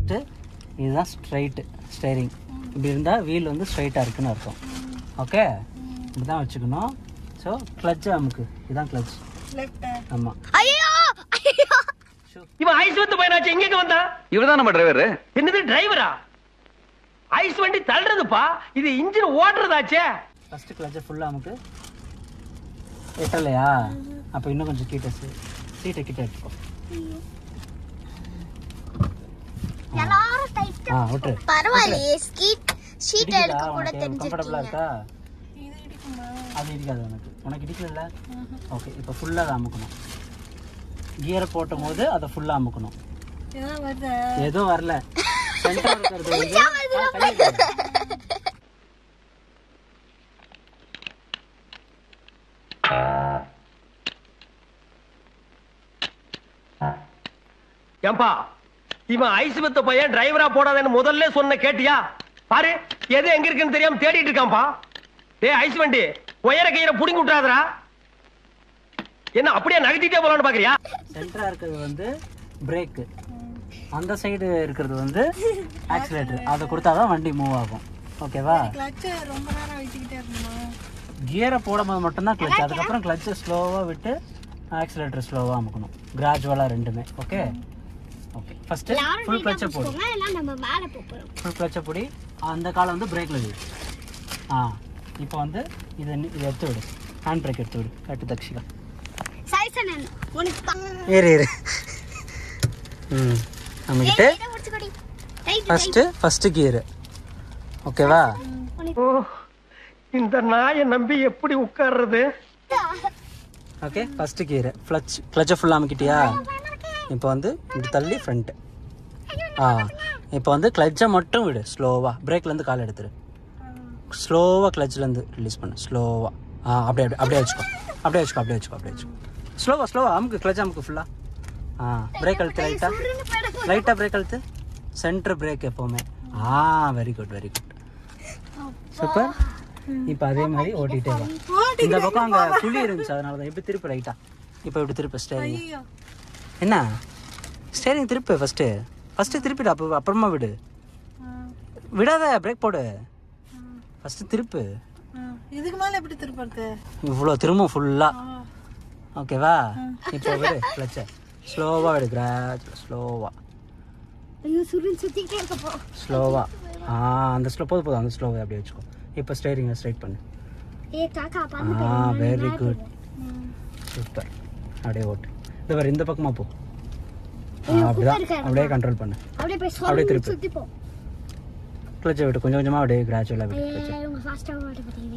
First இதுதான் straight steering இப்படி இருந்தால் வீல் வந்து ஸ்ட்ரைட்டாக இருக்குன்னு அர்த்தம் ஓகே இப்படி தான் வச்சுக்கணும் ஸோ கிளட்ச் அமுக்கு இதுதான் கிளட்ச் லெஃப்ட் ஆமாம் ஐயோ ஐயோ இவன் ஐஸ் வந்து பையனாச்சு எங்க வந்தா இவர்தான் நம்ம டிரைவர் என்னது டிரைவரா ஐஸ் வண்டி தள்ளுறதுப்பா இது இன்ஜின் ஓட்டுறதாச்சே ஃபஸ்ட்டு கிளட்சை ஃபுல்லாக அமுக்கு எட்டலையா அப்போ இன்னும் கொஞ்சம் கீட்ட சீட்டை கிட்ட எடுத்துக்கோ எல்லாரும் டைட்டா ஆ விட்டுரு பரவாயில்லையே ஸ்கீட் ஷீட் எடுக்க கூட கம்ஃபர்டபுளாக தெரிஞ்சிருக்கீங்க இருக்கா இது இடிக்குமா அது இடிக்காது உனக்கு உனக்கு இடிக்கல ஓகே இப்போ ஃபுல்லாக அதை அமுக்கணும் கியரை போட்டும் போது அதை ஃபுல்லாக அமுக்கணும் இதான் வருதா எதுவும் வரல சென்டர் இருக்கிறது வந்து ஆ, கை வைக்காத. ஏம்பா இவன் ஐஸ் வித்த பையன் டிரைவரா போடாதேன்னு முதல்ல சொன்ன கேட்டியா பாரு எது எங்க இருக்குன்னு தெரியாம தேடிட்டு இருக்கான்பா டேய் ஐஸ் வண்டி உயர கையில புடிங்கி விட்டுறாதடா என்ன அப்படியே நகர்த்திட்டே போலான்னு பாக்குறியா சென்டரா இருக்கிறது வந்து பிரேக்கு அந்த சைடு இருக்கிறது வந்து ஆக்சிலேட்டர் அதை கொடுத்தாதான் வண்டி மூவ் ஆகும் ஓகேவா கிளட்ச் ரொம்ப நேரம் வச்சுக்கிட்டே இருக்கணுமா கியரை போடும்போது மட்டும்தான் கிளச் அதுக்கப்புறம் கிளச்சை ஸ்லோவாக விட்டு ஆக்சிலேட்டர் ஸ்லோவாக அமுக்கணும் கிராஜுவலாக ரெண்டுமே ஓகே ஓகே ஃபஸ்ட்டு ஃபுல் கிளச்சை போடு எல்லாம் நம்ம மேல போறோம் ஃபுல் கிளச்சை பொடி அந்த காலம் வந்து பிரேக்கில் விடு ஆ இப்போ வந்து இதை நி- இதை எடுத்து விடு ஹேண்ட் பிரேக் எடுத்து விடு கட்டு தக்ஷிகா சைசனன் உனக்கு பா- ஏறு ஏறு ம் நம்மகிட்ட ஏய், இதை முடிச்சுக்கோடி. ரைட், ஃபஸ்ட்டு ஃபஸ்ட்டு கியரு ஓகேவா ஓ இந்த நாயை நம்பி எப்படி உட்கார்றது ஓகே ஃபஸ்ட்டு கியரு ஃப்ளச் கிளச்சை ஃபுல்லாக அமுக்கிட்டியா இப்போ வந்து இப்படி தள்ளி ஃப்ரண்ட்டு ஆ இப்போ வந்து கிளச்சை மட்டும் விடு ஸ்லோவாக பிரேக்லேருந்து கால் எடுத்துரு ஸ்லோவாக கிளச்லேருந்து ரிலீஸ் பண்ணு ஸ்லோவாக ஆ அப்படியே அப்படியே அப்படியே வச்சுக்கோ அப்படியே வச்சுக்கோ அப்படியே வச்சுக்கோ அப்படியே வச்சுக்கோ ஸ்லோவாக ஸ்லோவாக அமுக்கு கிளச் அமுக்கு ஃபுல்லாக ஆ பிரேக் அழுத்து லைட்டாக லைட்டாக பிரேக் அழுத்து சென்டர் பிரேக் எப்போவுமே ஆ very good very good super இப்போ அதே மாதிரி ஓட்டிகிட்டே வா இந்த பக்கம் அங்கே குழி இருந்துச்சு அதனால தான் இப்போ திருப்பு லைட்டா இப்போ இப்படி திருப்பு ஸ்டேரிங் ஐயோ என்ன ஸ்டேரிங் திருப்பு ஃபஸ்ட்டு ஃபஸ்ட்டு திருப்பிடு அப்போ அப்புறமா விடு விடாத பிரேக் போடு ஃபஸ்ட்டு திருப்பு ஆ, இதுக்கு மேல எப்படி திருப்பறது இவ்வளோ திரும்பும் ஃபுல்லாக ஓகேவா இப்போ விடு கிளச்ச ஸ்லோவாக விடு கிராஜ் ஸ்லோவாக ஐயோ சுருள் சுத்திக்கிட்டே இருக்க போ ஸ்லோவாக ஆ அந்த ஸ்லோ போதும் போதும் அந்த ஸ்லோவை அப்படியே வச்சுக்கோ இப்போ ஸ்டேரிங்கை ஸ்ட்ரைட் பண்ணு ஏ காக்கா பண்ணு ஆ வெரி குட் சூப்பர் அப்படியே ஓட்டு இந்த பாரு இந்த பக்கமா போ ஆ, அப்படிதான் அப்படியே கண்ட்ரோல் பண்ணு அப்படியே போய் அப்படியே சொல்லு திருப்பு. சுத்தி போ கிளச்சை விட்டு கொஞ்சம் கொஞ்சமாக அப்படியே கிராஜுவலாக விட்டு கிளச்சை ஏய், உங்க ஃபாஸ்டா ஓட்ட பாத்தீங்க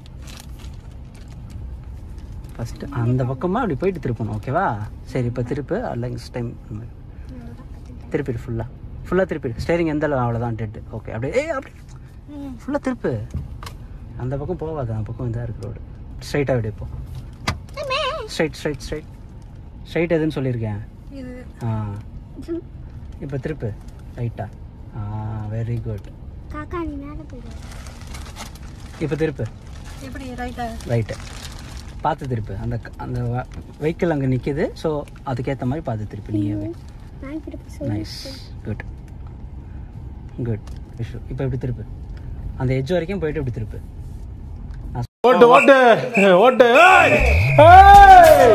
ஃபஸ்ட்டு அந்த பக்கமாக அப்படி போயிட்டு திருப்பணும் ஓகேவா சரி இப்போ திருப்பு நெக்ஸ்ட் டைம் திருப்பிடு ஃபுல்லாக ஃபுல்லாக திருப்பிடு ஸ்டேரிங் எந்த அளவு அவ்வளோதான் டெட்டு ஓகே அப்படியே ஏய் அப்படி ஃபுல்லாக திருப்பு அந்த பக்கம் போகாது அந்த பக்கம் இதாக இருக்கு ரோடு ஸ்ட்ரைட்டாக விடு இப்போ ஸ்ட்ரைட் ஸ்ட்ரைட் ஸ்ட்ரைட் ஸ்ட்ரைட் எதுன்னு சொல்லியிருக்கேன் இது ஆ இப்போ திருப்பு ரைட்டா ஆ வெரி குட் காக்கா நீ மேல போயிடு இப்போ திருப்பு எப்படி ரைட்டா ரைட்டு பார்த்து திருப்பு அந்த க- அந்த வெஹிக்கிள் அங்கே நிற்கிது ஸோ அதுக்கேற்ற மாதிரி பார்த்து திருப்பு நீயே நான் கிட்ட போய் சொல்லு நைஸ் குட் குட் விஷு இப்போ எப்படி திருப்பு அந்த எட்ஜ் வரைக்கும் போயிட்டு இப்படி திருப்பு ஓட்டு ஓட்டு ஓட்டு ஏய்! ஏய்!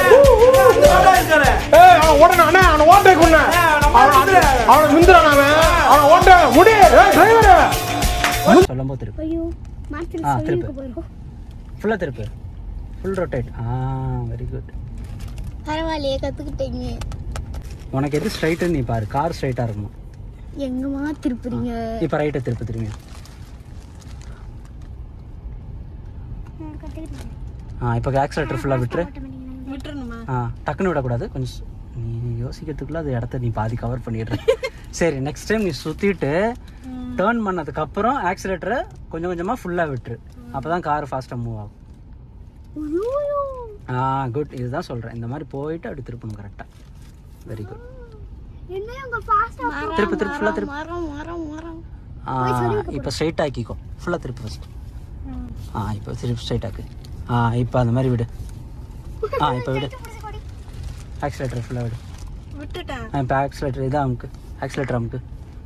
ஏய், அவன் ஓடணும் அண்ணா அவனை ஓட்டை கொண்டு அவனை மிந்துறான் அவன் அவனை ஓட்ட முடி ஏய் டிரைவர் சொல்லும் போது திருப்பு ஐயோ மார்க்கில் ஆ, சொல்லி திருப்பு. போயிடும் ஃபுல்லாக திருப்பு ஃபுல் ரொட்டேட் ஆ வெரி குட் பரவாயில்லையே கத்துக்கிட்டீங்க உனக்கு எது ஸ்ட்ரைட்டுன்னு நீ பாரு கார் ஸ்ட்ரைட்டாக இருக்கணும் எங்கம்மா திருப்புறீங்க இப்போ ரைட்டை திருப்பு திரும்பி நான் கத்துக்கிட்டேன் ஆ இப்போ ஆக்சிலேட்டர் ஃபுல்லாக விட்டுரு விட்டுறணுமா ஆ டக்குன்னு விடக்கூடாது கொஞ்சம் ஸ்- நீ யோசிக்கிறதுக்குள்ள அது இடத்த நீ பாதி கவர் பண்ணிடுற சரி நெக்ஸ்ட் டைம் நீ சுற்றிட்டு டேர்ன் பண்ணதுக்கு அப்புறம் ஆக்சிலேட்டரை கொஞ்சம் கொஞ்சமாக ஃபுல்லாக விட்டுரு அப்போ தான் கார் ஃபாஸ்ட்டாக மூவ் ஆகும் ஐயோ ஆ குட் இதுதான் சொல்கிறேன் இந்த மாதிரி போயிட்டு அப்படி திருப்பணும் கரெக்டாக வெரி குட் என்ன உங்க ஃபாஸ்டா திருப்பு திருப்பு ஃபுல்லாக திருப்பு மரம் மரம் மரம் ஆ இப்போ ஸ்ட்ரைட் ஆக்கிக்கோ ஃபுல்லாக திருப்பு ஃபஸ்ட் ஆ இப்போ திருப்பி ஸ்ட்ரைட் ஆக்கு ஆ இப்போ அந்த மாதிரி விடு ஆ இப்போ விடு ஆக்சிலேட்டர் ஃபுல்லாக விடு விட்டுட்டேன் ஆ இப்போ ஆக்சிலேட்டர் இதாக அமுக்கு ஆக்சிலேட்டர் அமுக்கு